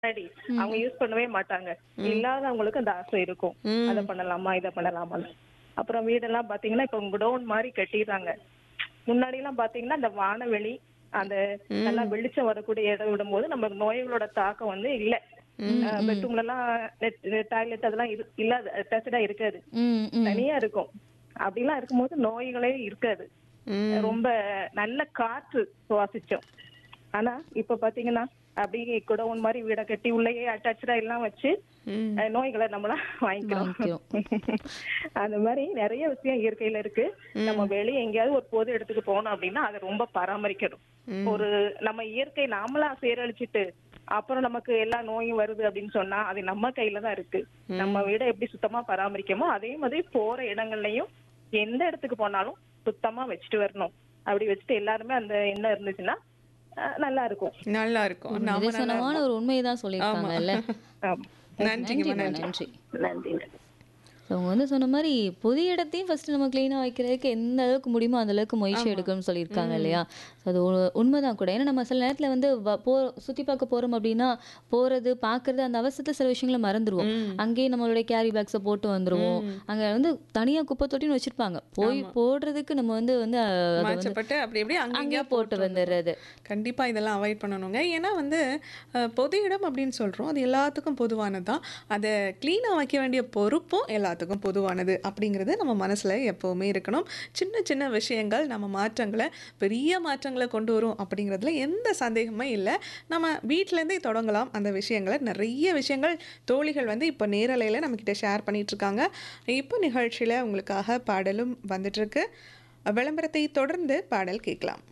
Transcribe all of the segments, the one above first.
முன்னாடி அவங்க யூஸ் பண்ணவே மாட்டாங்க இல்லாதவங்களுக்கு அந்த ஆசை இருக்கும் ம். அதை பண்ணலாமா இதை பண்ணலாமா அப்புறம் வீடெல்லாம் பாத்தீங்கன்னா இப்ப குடோன் மாதிரி கட்டிடுறாங்க முன்னாடி எல்லாம் பாத்தீங்கன்னா அந்த வானவெளி அந்த நல்லா வெளிச்சம் வரக்கூடிய இடம் விடும்போது நம்ம நோய்களோட தாக்கம் வந்து இல்ல பெட்ரூம்ல எல்லாம் டாய்லெட் அதெல்லாம் இரு- இல்லாத அட்டாச்சா இருக்காது ம் ம் தனியா இருக்கும் அப்படிலாம் இருக்கும்போது நோய்களே இருக்காது ம். ரொம்ப நல்ல காற்று சுவாசிச்சோம் ஆனா இப்ப பாத்தீங்கன்னா அப்படியே குடவுன் மாதிரி வீட கட்டி உள்ளேயே அட்டாச்சா எல்லாம் வச்சு ம். அஹ், நோய்களை நம்மளா வாங்கிக்கிறோம் அந்த மாதிரி நிறைய விஷயம் இயற்கையில இருக்கு நம்ம வெளியே எங்கேயாவது ஒரு பொது இடத்துக்கு போனோம் அப்படின்னா அதை ரொம்ப பராமரிக்கணும் ஒரு நம்ம இயற்கை நாமளா சீரழிச்சிட்டு அப்புறம் நமக்கு எல்லா நோயும் வருது அப்படின்னு சொன்னா அது நம்ம கையில தான் இருக்கு நம்ம வீட எப்படி சுத்தமா பராமரிக்கமோ அதே மாதிரி போற இடங்கள்லயும் எந்த இடத்துக்கு போனாலும் சுத்தமா வச்சுட்டு வரணும் அப்படி வச்சுட்டு எல்லாருமே அந்த எண்ணம் இருந்துச்சுன்னா அஹ், நல்லா இருக்கும் நல்லா இருக்கும் ஒரு நாம நல்லா நிதர்சனமான ஒரு உண்மையை தான் சொல்லியிருக்காங்கல்ல ஆமா. நன்றிங்கம்மா நன்றிம்மா நன்றி நன்றி நன்றிங்க ஸோ அவங்க வந்து சொன்ன மாதிரி பொது இடத்தையும் ஃபர்ஸ்ட் நம்ம க்ளீனாக வைக்கிறதுக்கு எந்த அளவுக்கு முடியுமோ அந்த அளவுக்கு முயற்சி எடுக்கணும்னு சொல்லியிருக்காங்க இல்லையா ஸோ அது உ- உண்மைதான் கூட ஏன்னா நம்ம சில நேரத்தில் வந்து வ- போ சுற்றி பார்க்க போகிறோம் அப்படின்னா போகிறது பார்க்கறது அந்த அவசரத்தில் சில விஷயங்களை மறந்துடுவோம் அங்கேயே நம்மளுடைய கேரி பேக்ஸை போட்டு வந்துருவோம் அங்கே வந்து தனியாக குப்பை தொட்டின்னு வச்சிருப்பாங்க போய் போடுறதுக்கு நம்ம வந்து வந்து அஹ், அதை வந்து மாற்றப்பட்டு அப்படி எப்படி அங்கேயே அங்கேயே போட்டு வந்துடுறது கண்டிப்பா இதெல்லாம் அவாய்ட் பண்ணணுங்க ஏன்னா வந்து அஹ், பொது இடம் அப்படின்னு சொல்றோம் அது எல்லாத்துக்கும் பொதுவானது தான் அதை க்ளீனாக வைக்க வேண்டிய பொறுப்பும் எல்லாத்துக்கும் பொதுவானது அப்படிங்கிறது நம்ம மனசுல எப்பவுமே இருக்கணும் சின்ன சின்ன விஷயங்கள் நம்ம மாற்றங்களை பெரிய மாற்றங்களை கொண்டு வரும் அப்படிங்கிறதுல எந்த சந்தேகமே இல்லை நம்ம வீட்டிலேருந்தே தொடங்கலாம் அந்த விஷயங்களை நிறைய விஷயங்கள் தோழிகள் வந்து இப்போ நேரலையில் நம்மக்கிட்ட ஷேர் பண்ணிட்டு இருக்காங்க இப்போ நிகழ்ச்சியில் உங்களுக்காக பாடலும் வந்துட்டு இருக்கு விளம்பரத்தை தொடர்ந்து பாடல் கேட்கலாம்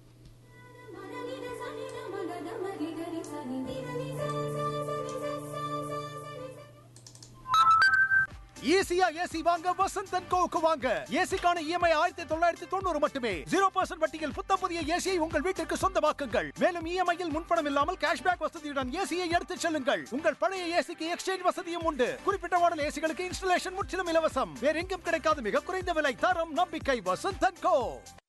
ஈஸியா ஏசி வாங்க வசந்த் அண்ட் கோவுக்கு வாங்க ஏசிக்கான இஎம்ஐ ஆயிரத்தி தொள்ளாயிரத்தி தொண்ணூறு மட்டுமே ஜீரோ பர்சன்ட் வட்டியில் புத்தம் புதிய ஏசியை உங்கள் வீட்டிற்கு சொந்தமாக்குங்கள் மேலும் இஎம்ஐயில் முன்பணம் இல்லாமல் கேஷ்பேக் வசதியுடன் ஏசியை எடுத்துச் செல்லுங்கள் உங்கள் பழைய ஏசிக்கு எக்ஸ்சேஞ்ச் வசதியும் உண்டு குறிப்பிட்ட மாடல் ஏசிகளுக்கு இன்ஸ்டலேஷன் முற்றிலும் இலவசம் வேற எங்கும் கிடைக்காத மிக குறைந்த விலை தரம் நம்பிக்கை வசந்த் அண்ட் கோ